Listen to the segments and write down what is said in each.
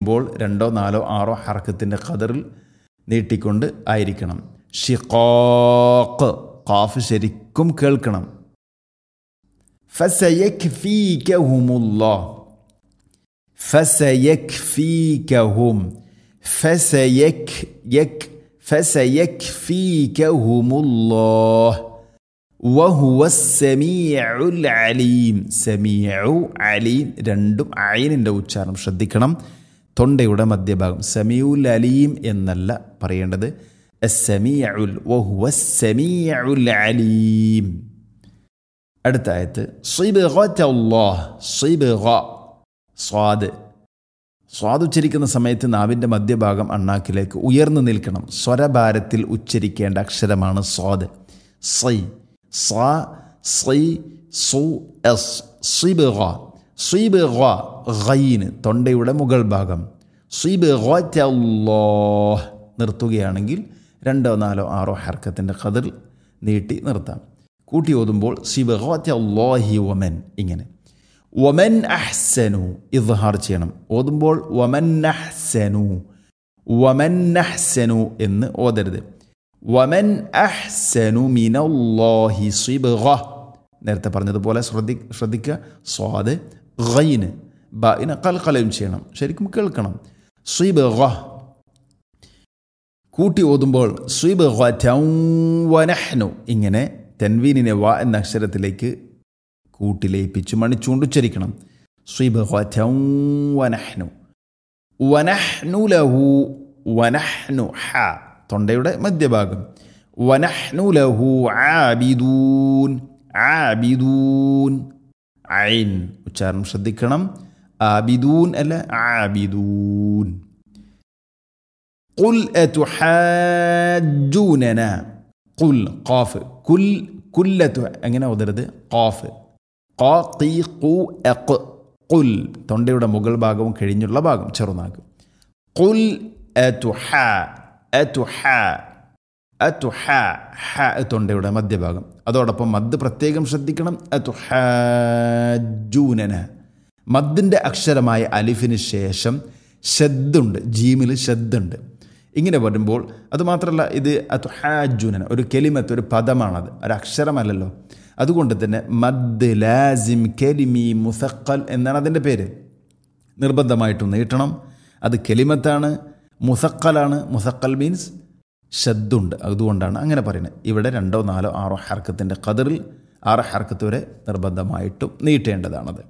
ഉച്ചരിക്കുമ്പോൾ രണ്ടോ നാലോ ആറോ ഹർക്കത്തിൻ്റെ ഖദറിൽ നീട്ടിക്കൊണ്ട് ആയിരിക്കണം ഷിഖാഖ് ഖാഫ് ശരിക്കും കേൾക്കണം ഫസയക്ഫീകഹുമുല്ലാഹ് فسيكفيكهم فسيك يك فسيكفيكهم الله وهو السميع العليم سميع عليم രണ്ടും അയിനിൻ്റെ ഉച്ചാരണം ശ്രദ്ധിക്കണം തൊണ്ടയുടെ മധ്യഭാഗം സമീഉൽ അലീം എന്നല്ല പറയേണ്ടത് അസ്സമീഉൽ വഹുവ സമീഉൽ അലീം അടുത്ത ആയത്ത് സിബ്ഗത്തല്ലാഹ് സിബ്ഗ സ്വാദ് സ്വാദ് ഉച്ചരിക്കുന്ന സമയത്ത് നാവിൻ്റെ മധ്യഭാഗം അണ്ണാക്കിലേക്ക് ഉയർന്നു നിൽക്കണം സ്വരഭാരത്തിൽ ഉച്ചരിക്കേണ്ട അക്ഷരമാണ് സ്വാദ് സൈ സ സൈ സു എസ് സിബിഗ സിബിഗ ഗൈന് തൊണ്ടയുടെ മുകൾ ഭാഗം സിബിഗല്ലാഹ് നിർത്തുകയാണെങ്കിൽ രണ്ടോ നാലോ ആറോ ഹർക്കത്തിൻ്റെ ഖദർ നീട്ടി നിർത്താം കൂട്ടി ഓതുമ്പോൾ സിബിഗല്ലാഹി വമൻ ഇങ്ങനെ വമൻ അഹ്സനു ഇദ്ഹാർ ചെയ്യണം ഓതുമ്പോൾ വമൻ അഹ്സനു വമൻ അഹ്സനു എന്ന് ഓതരുത് വമൻ അഹ്സനു മിനല്ലാഹി സിബ്ഗ നേരത്തെ പറഞ്ഞതുപോലെ ശ്രദ്ധി ശ്രദ്ധിക്കുക സ്വാദ് ഗൈന് ബിനെ കൽക്കലയും ചെയ്യണം ശരിക്കും കേൾക്കണം സിബ്ഗ കൂട്ടി ഓതുമ്പോൾ സിബ്ഗ വനഹ്നു ഇങ്ങനെ തെൻവീനിനെ വ എന്ന അക്ഷരത്തിലേക്ക് കൂട്ടിലേപ്പിച്ച് മണിച്ചുകൊണ്ട് ഉച്ചരിക്കണം വനഹ്നു വനഹ്നു ലഹു വനഹ്നു ഹ തൊണ്ടയുടെ മധ്യഭാഗം വനഹ്നു ലഹു ആബിദൂൻ ആബിദൂൻ ഐൻ ഉച്ചാരണം ശ്രദ്ധിക്കണം ആബിദൂൻ അല്ല ആബിദൂൻ قل أتحاجوننا قل قاف كل كلة എങ്ങനെ ഓതരുത് ഖാഫ് ഖ ഖീ ഖു എഖ് ഖുൽ തൊണ്ടയുടെ മുകൾ ഭാഗവും കഴിഞ്ഞുള്ള ഭാഗം ചെറുനാക്ക് ഖുൽ അതുഹ അതുഹ അതുഹ ഹ തൊണ്ടയുടെ മധ്യഭാഗം അതോടൊപ്പം മദ് പ്രത്യേകം ശ്രദ്ധിക്കണം അതുഹൂനന മദ്ദിൻ്റെ അക്ഷരമായ അലിഫിന് ശേഷം ഷദ്ദുണ്ട് ജീമിൽ ഷദ്ദുണ്ട് ഇങ്ങനെ വരുമ്പോൾ അതുമാത്രമല്ല ഇത് അതുഹാജുനന ഒരു കെലിമത്ത് ഒരു പദമാണത് ഒരു അക്ഷരമല്ലല്ലോ അതുകൊണ്ട് തന്നെ മദ് ലാസിം കെലിമി മുസക്കൽ എന്നാണ് അതിൻ്റെ പേര് നിർബന്ധമായിട്ടും നീട്ടണം അത് കെലിമത്താണ് മുസക്കലാണ് മുസക്കൽ മീൻസ് ഷദ്ദുണ്ട് അതുകൊണ്ടാണ് അങ്ങനെ പറയുന്നത് ഇവിടെ രണ്ടോ നാലോ ആറോ ഹർക്കത്തിൻ്റെ കതിറിൽ ആറ് ഹർക്കത്ത് വരെ നിർബന്ധമായിട്ടും നീട്ടേണ്ടതാണത്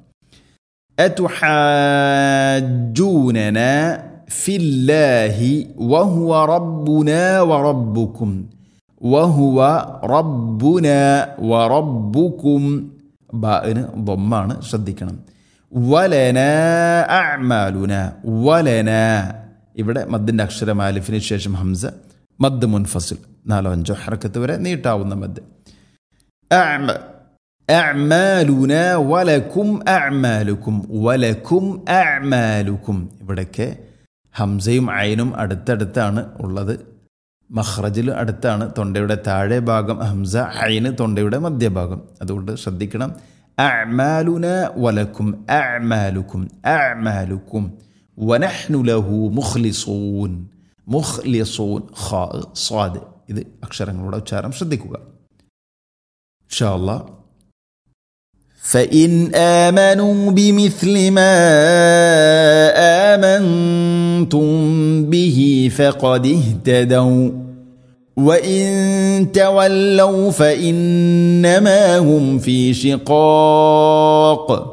أتحاجوننا في الله وهو ربنا وربكم وهو ربنا وربكم ബാന് ബൊമ്മാണ് ശ്രദ്ധിക്കണം വലന അഅ്മാലുന വലന ഇവിടെ മദ്ദിൻ്റെ അക്ഷരം ആലിഫിന് ശേഷം ഹംസ മദ് മുൻഫസിൽ നാലോ അഞ്ചോ ഹറക്കത്ത് വരെ നീട്ടാവുന്ന മദ് അഅ്മ അഅ്മാലുന വലക്കും അഅ്മാലുക്കും വലക്കും അഅ്മാലുക്കും ഇവിടൊക്കെ ഹംസയും അയനും അടുത്തടുത്താണ് ഉള്ളത് മഹ്റജിൽ അടുത്താണ് തൊണ്ടയുടെ താഴെ ഭാഗം ഹംസ അയിന് തൊണ്ടയുടെ മധ്യഭാഗം അതുകൊണ്ട് ശ്രദ്ധിക്കണം അഅ്മാലുന വലക്കും അഅ്മാലുക്കും അഅ്മാലുക്കും വനഹ്നു ലഹു മുഖ്ലിസൂൻ മുഖ്ലിസൂൻ ഖാ സ്വാദ് ഇത് അക്ഷരങ്ങളുടെ ഉച്ചാരണം ശ്രദ്ധിക്കുക ഇൻഷാ അല്ലാഹ് فإن آمنوا بمثل ما آمنتم به فقد اهتدوا وإن تولوا فإنما هم في شقاق